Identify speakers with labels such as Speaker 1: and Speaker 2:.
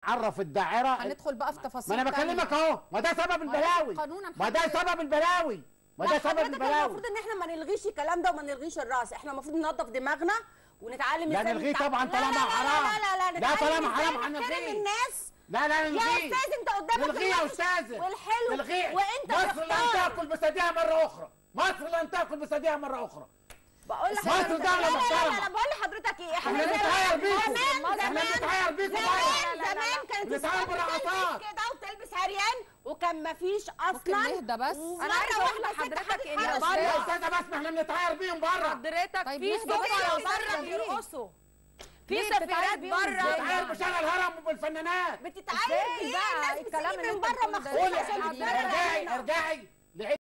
Speaker 1: عرف الداعره
Speaker 2: هندخل بقى في تفاصيل
Speaker 1: ما انا
Speaker 2: تانية.
Speaker 1: بكلمك اهو ما ده سبب البلاوي
Speaker 2: قانونا
Speaker 1: ما ده
Speaker 2: محدد.
Speaker 1: سبب البلاوي ما
Speaker 3: لا
Speaker 1: ده سبب
Speaker 3: حضرتك
Speaker 1: البلاوي
Speaker 3: المفروض ان احنا ما نلغيش الكلام ده وما نلغيش الراس احنا المفروض ننظف دماغنا ونتعلم
Speaker 1: لا
Speaker 3: ازاي
Speaker 1: نلغيه
Speaker 3: نتع-
Speaker 1: طبعا
Speaker 3: لا
Speaker 1: طالما
Speaker 3: لا لا
Speaker 1: حرام.
Speaker 3: لا لا لا
Speaker 1: لا
Speaker 3: نتعلم
Speaker 1: طالما
Speaker 3: ازاي
Speaker 1: حرام
Speaker 3: نحترم
Speaker 1: هنلغيه.
Speaker 3: الناس
Speaker 1: لا لا
Speaker 3: يا
Speaker 1: نلغيه
Speaker 3: استاذ انت قدامك
Speaker 1: نلغيه يا
Speaker 3: الوحش
Speaker 1: استاذ
Speaker 3: والحلو
Speaker 1: نلغيه
Speaker 3: وانت
Speaker 1: مصر لن
Speaker 3: تختار.
Speaker 1: تاكل بسديها مره اخرى مصر لن تاكل بسديها مره اخرى
Speaker 3: بقول
Speaker 1: مصر
Speaker 3: لحضرتك
Speaker 1: دولة
Speaker 3: لا لا لا
Speaker 1: محترمة.
Speaker 3: لا بقول لحضرتك ايه
Speaker 1: احنا بنتعاير بيكم
Speaker 3: زمان
Speaker 1: احنا
Speaker 3: زمان
Speaker 1: بنتعاير بيكم
Speaker 3: زمان
Speaker 1: بره
Speaker 3: زمان كانت
Speaker 1: بنتعاير
Speaker 3: الست
Speaker 1: برقصات.
Speaker 3: تلبس كده وتلبس عريان وكان مفيش
Speaker 2: ممكن
Speaker 3: اصلا
Speaker 2: نهدى بس
Speaker 3: ومرة
Speaker 4: عايزة أقول
Speaker 3: واحدة ست
Speaker 4: لحضرتك
Speaker 3: خدت
Speaker 4: إن
Speaker 3: حاجة
Speaker 4: بره-
Speaker 1: يا
Speaker 3: بره.
Speaker 1: استاذه بس ما احنا بنتعاير بيهم بره
Speaker 4: حضرتك
Speaker 2: طيب
Speaker 4: في
Speaker 2: نهدى بس
Speaker 4: سفراء
Speaker 2: يا
Speaker 4: بره
Speaker 2: أستاذ
Speaker 4: بيرقصوا في
Speaker 2: ليه بتتعاير
Speaker 4: سفيرات
Speaker 2: بيهم إزاي؟
Speaker 4: بره
Speaker 1: بنتعاير بشارع الهرم وبالفنانات
Speaker 3: بتتعاير
Speaker 4: إزاي
Speaker 3: بيه
Speaker 4: بقى
Speaker 3: الناس
Speaker 4: الكلام
Speaker 3: بتيجي
Speaker 4: اللي
Speaker 3: من
Speaker 4: أنت
Speaker 3: بره
Speaker 4: بتقوله ده؟
Speaker 3: مخصوص
Speaker 1: قولي
Speaker 3: عشان
Speaker 1: ارجعي
Speaker 3: تتفرج علينا.
Speaker 1: ارجعي ارجعي